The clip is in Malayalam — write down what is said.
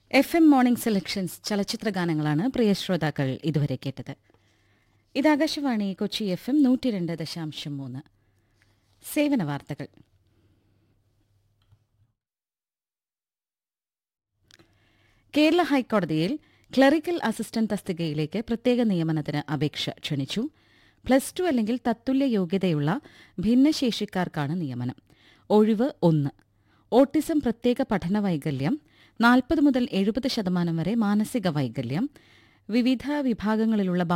എഫ് എം മോർണിംഗ് സെലക്ഷൻസ് ചലച്ചിത്ര ഗാനങ്ങളാണ് പ്രിയ ശ്രോതാക്കൾ ഇതുവരെ കേട്ടത് ഇത് ആകാശവാണി കൊച്ചി എഫ് എം നൂറ്റി രണ്ട് ദശാംശം മൂന്ന് സേവന വാർത്തകൾ കേരള ഹൈക്കോടതിയിൽ ക്ലറിക്കൽ അസിസ്റ്റന്റ് തസ്തികയിലേക്ക് പ്രത്യേക നിയമനത്തിന് അപേക്ഷ ക്ഷണിച്ചു പ്ലസ് ടു അല്ലെങ്കിൽ തത്തുല്യ യോഗ്യതയുള്ള ഭിന്നശേഷിക്കാർക്കാണ് നിയമനം ഒഴിവ് ഒന്ന് ഓട്ടിസം പ്രത്യേക പഠന വൈകല്യം നാൽപ്പത് മുതൽ എഴുപത് ശതമാനം വരെ മാനസിക വൈകല്യം വിവിധ വിഭാഗങ്ങളിലുള്ള